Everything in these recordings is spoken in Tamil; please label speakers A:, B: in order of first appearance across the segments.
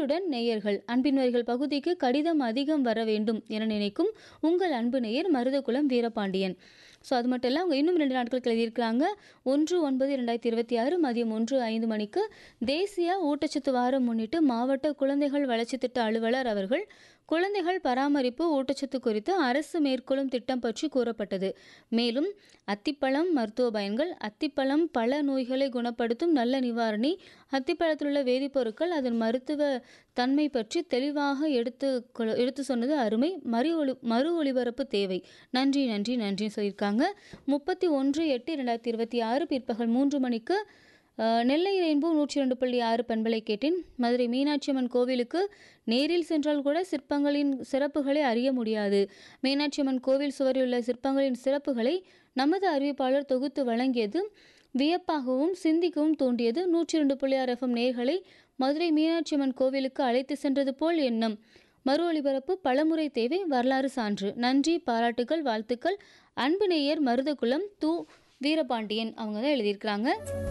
A: அன்புடன் நேயர்கள் அன்பின் வரிகள் பகுதிக்கு கடிதம் அதிகம் வர வேண்டும் என நினைக்கும் உங்கள் அன்பு நேயர் மருதகுலம் வீரபாண்டியன் ஸோ அது மட்டும் இல்லை அவங்க இன்னும் ரெண்டு நாட்களுக்கு எழுதியிருக்கிறாங்க ஒன்று ஒன்பது ரெண்டாயிரத்தி இருபத்தி ஆறு மதியம் ஒன்று ஐந்து மணிக்கு தேசிய ஊட்டச்சத்து வாரம் முன்னிட்டு மாவட்ட குழந்தைகள் வளர்ச்சி திட்ட அலுவலர் அவர்கள் குழந்தைகள் பராமரிப்பு ஊட்டச்சத்து குறித்து அரசு மேற்கொள்ளும் திட்டம் பற்றி கூறப்பட்டது மேலும் அத்திப்பழம் மருத்துவ பயன்கள் அத்திப்பழம் பல நோய்களை குணப்படுத்தும் நல்ல நிவாரணி அத்திப்பழத்தில் உள்ள வேதிப்பொருட்கள் அதன் மருத்துவ தன்மை பற்றி தெளிவாக எடுத்து கொ- எடுத்து சொன்னது அருமை மறு ஒளி மறு ஒளிபரப்பு தேவை நன்றி நன்றி நன்றின்னு சொல்லியிருக்காங்க முப்பத்தி ஒன்று எட்டு ரெண்டாயிரத்தி இருபத்தி ஆறு பிற்பகல் மூன்று மணிக்கு அஹ், நெல்லை ரெயின்போ நூற்றி ரெண்டு புள்ளி ஆறு பண்பலை கேட்டேன் மதுரை மீனாட்சி அம்மன் கோவிலுக்கு நேரில் சென்றால் கூட சிற்பங்களின் சிறப்புகளை அறிய முடியாது மீனாட்சி அம்மன் கோவில் சுவரில் உள்ள சிற்பங்களின் சிறப்புகளை நமது அறிவிப்பாளர் தொகுத்து வழங்கியது வியப்பாகவும் சிந்திக்கவும் தூண்டியது நூற்றி ரெண்டு புள்ளி ஆறு எஃப்எம் நேர்களை மதுரை மீனாட்சி அம்மன் கோவிலுக்கு அழைத்து சென்றது போல் எண்ணம் மறு ஒளிபரப்பு பலமுறை தேவை வரலாறு சான்று நன்றி பாராட்டுகள் வாழ்த்துக்கள் அன்பு நேயர் மருதகுலம் து வீரபாண்டியன் அவங்க தான் எழுதியிருக்கிறாங்க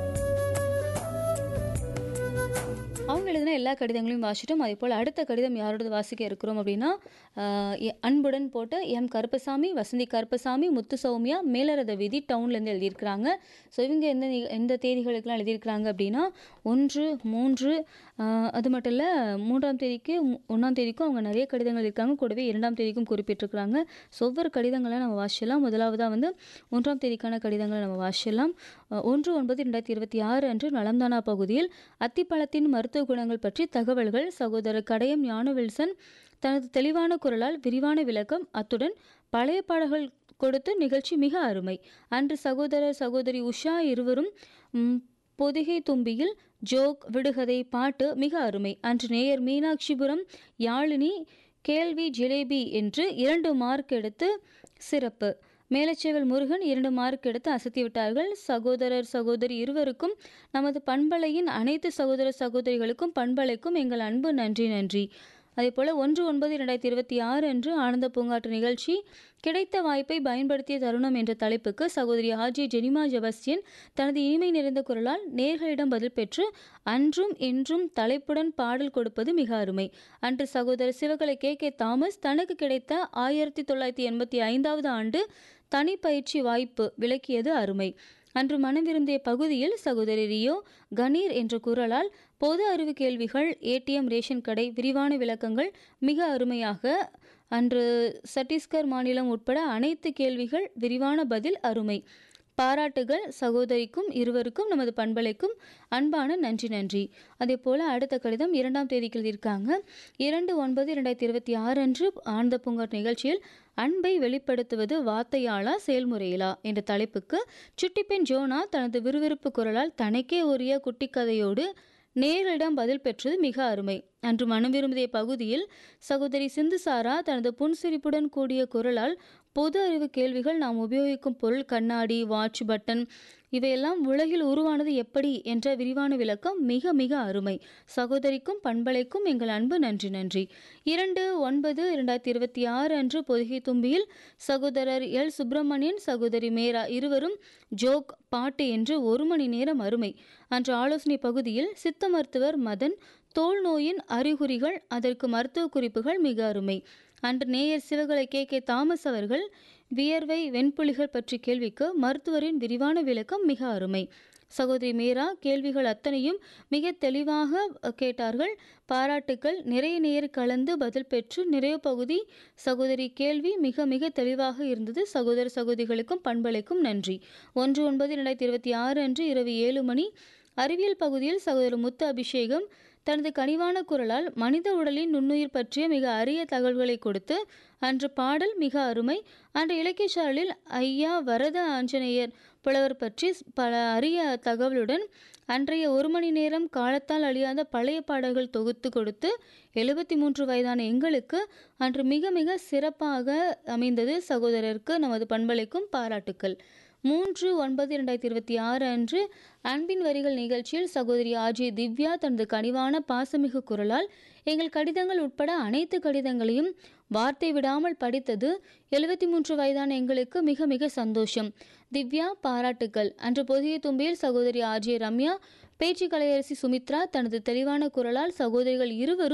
A: அவங்க எழுதின எல்லா கடிதங்களையும் வாசிட்டோம் அதே போல் அடுத்த கடிதம் யாரோடது வாசிக்க இருக்கிறோம் அப்படின்னா ஆஹ், எ- அன்புடன் போட்ட எம் கருப்பசாமி வசந்தி கருப்பசாமி முத்து சௌமியா மேலரத வீதி டவுன்லேருந்து எழுதியிருக்கிறாங்க ஸோ இவங்க எந்த நி- எந்த தேதிகளுக்கெல்லாம் எழுதியிருக்கிறாங்க அப்படின்னா ஒன்று மூன்று ஆஹ், அது மட்டும் இல்லை மூன்றாம் தேதிக்கு மு- ஒன்றாம் தேதிக்கும் அவங்க நிறைய கடிதங்கள் இருக்காங்க கூடவே இரண்டாம் தேதிக்கும் குறிப்பிட்டிருக்கிறாங்க ஸோ ஒவ்வொரு கடிதங்களை நம்ம வாசிக்கலாம் முதலாவதாக வந்து ஒன்றாம் தேதிக்கான கடிதங்களை நம்ம வாசிக்கலாம் அஹ், ஒன்று ஒன்பது ரெண்டாயிரத்தி இருபத்தி ஆறு அன்று நலம்தானா பகுதியில் அத்திப்பழத்தின் மருத்துவ குணங்கள் பற்றி தகவல்கள் சகோதரர் கடையம் ஞானவில்சன் தனது தெளிவான குரலால் விரிவான விளக்கம் அத்துடன் பழைய பாடல்கள் கொடுத்து நிகழ்ச்சி மிக அருமை அன்று சகோதரர் சகோதரி உஷா இருவரும் ம், பொதிகை தும்பியில் ஜோக் விடுகதை பாட்டு மிக அருமை அன்று நேயர் மீனாட்சிபுரம் யாழினி கேள்வி ஜிலேபி என்று இரண்டு மார்க் எடுத்து சிறப்பு மேலச்சேவல் முருகன் இரண்டு மார்க் எடுத்து அசத்தி விட்டார்கள் சகோதரர் சகோதரி இருவருக்கும் நமது பண்பலையின் அனைத்து சகோதர சகோதரிகளுக்கும் பண்பலைக்கும் எங்கள் அன்பு நன்றி நன்றி அதேபோல் ஒன்று ஒன்பது இரண்டாயிரத்தி இருபத்தி ஆறு அன்று ஆனந்த பூங்காற்று நிகழ்ச்சி கிடைத்த வாய்ப்பை பயன்படுத்திய தருணம் என்ற தலைப்புக்கு சகோதரி ஆர்ஜே ஜெனிமா ஜெபஸ்டியன் தனது இனிமை நிறைந்த குரலால் நேர்களிடம் பதில் பெற்று அன்றும் இன்றும் தலைப்புடன் பாடல் கொடுப்பது மிக அருமை அன்று சகோதரர் சிவகலை கே கே தாமஸ் தனக்கு கிடைத்த ஆயிரத்தி தொள்ளாயிரத்தி எண்பத்தி ஐந்தாவது ஆண்டு தனிப்பயிற்சி வாய்ப்பு விளக்கியது அருமை அன்று மனம் விரும்பிய பகுதியில் சகோதரி ரியோ கணீர் என்ற குரலால் பொது அறிவு கேள்விகள் ஏடிஎம் ரேஷன் கடை விரிவான விளக்கங்கள் மிக அருமையாக அன்று சத்தீஸ்கர் மாநிலம் உட்பட அனைத்து கேள்விகள் விரிவான பதில் அருமை பாராட்டுகள் சகோதரிக்கும் இருவருக்கும் நமது பண்பலைக்கும் அன்பான நன்றி நன்றி அதே போல் அடுத்த கடிதம் இரண்டாம் தேதிக்கு எழுதியிருக்காங்க இரண்டு ஒன்பது இரண்டாயிரத்தி இருபத்தி ஆறு அன்று ஆனந்த பூங்காட் நிகழ்ச்சியில் அன்பை வெளிப்படுத்துவது வார்த்தையாளா செயல்முறையிலா என்ற தலைப்புக்கு சுட்டிப்பெண் ஜோனா தனது விறுவிறுப்பு குரலால் தனக்கே உரிய குட்டிக்கதையோடு நேரிடம் பதில் பெற்றது மிக அருமை அன்று மனம் விரும்பிய பகுதியில் சகோதரி சிந்துசாரா தனது புன்சிரிப்புடன் கூடிய குரலால் பொது அறிவு கேள்விகள் நாம் உபயோகிக்கும் பொருள் கண்ணாடி வாட்ச் பட்டன் இவையெல்லாம் உலகில் உருவானது எப்படி என்ற விரிவான விளக்கம் மிக மிக அருமை சகோதரிக்கும் பண்பலைக்கும் எங்கள் அன்பு நன்றி நன்றி இரண்டு ஒன்பது இரண்டாயிரத்தி இருபத்தி ஆறு அன்று பொதிகை தும்பியில் சகோதரர் எல் சுப்பிரமணியன் சகோதரி மேரா இருவரும் ஜோக் பாட்டு என்று ஒரு மணி நேரம் அருமை அன்று ஆலோசனை பகுதியில் சித்த மருத்துவர் மதன் தோல் நோயின் அறிகுறிகள் அதற்கு மருத்துவ குறிப்புகள் மிக அருமை அன்று நேயர் சிவகலை கே கே தாமஸ் அவர்கள் வியர்வை வெண்புலிகள் பற்றி கேள்விக்கு மருத்துவரின் விரிவான விளக்கம் மிக அருமை சகோதரி மீரா கேள்விகள் அத்தனையும் மிக தெளிவாக அ, கேட்டார்கள் பாராட்டுக்கள் நிறைய நேர் கலந்து பதில் பெற்று நிறைய பகுதி சகோதரி கேள்வி மிக மிக தெளிவாக இருந்தது சகோதர சகோதரிகளுக்கும் பண்பலைக்கும் நன்றி ஒன்று ஒன்பது இரண்டாயிரத்தி இருபத்தி ஆறு அன்று இரவு ஏழு மணி அறிவியல் பகுதியில் சகோதரர் முத்து அபிஷேகம் தனது கனிவான குரலால் மனித உடலின் நுண்ணுயிர் பற்றிய மிக அரிய தகவல்களை கொடுத்து அன்று பாடல் மிக அருமை அன்று இலக்கிய சாரலில் ஐயா வரத ஆஞ்சநேயர் புலவர் பற்றி பல அரிய தகவலுடன் அன்றைய ஒரு மணி நேரம் காலத்தால் அழியாத பழைய பாடல்கள் தொகுத்து கொடுத்து எழுபத்தி மூன்று வயதான எங்களுக்கு அன்று மிக மிக சிறப்பாக அமைந்தது சகோதரருக்கு நமது பண்பலைக்கும் பாராட்டுக்கள் மூன்று ஒன்பது இரண்டாயிரத்தி இருபத்தி ஆறு அன்று அன்பின் வரிகள் நிகழ்ச்சியில் சகோதரி ஆஜே திவ்யா தனது கனிவான பாசமிகு குரலால் எங்கள் கடிதங்கள் உட்பட அனைத்து கடிதங்களையும் வார்த்தை விடாமல் படித்தது எழுபத்தி மூன்று வயதான எங்களுக்கு மிக மிக சந்தோஷம் திவ்யா பாராட்டுக்கள் அன்று பொதிய தும்பியில் சகோதரி ஆர்ஜே ரம்யா பேச்சு கலையரசி சுமித்ரா தனது தெளிவான குரலால் சகோதரிகள் இருவரும்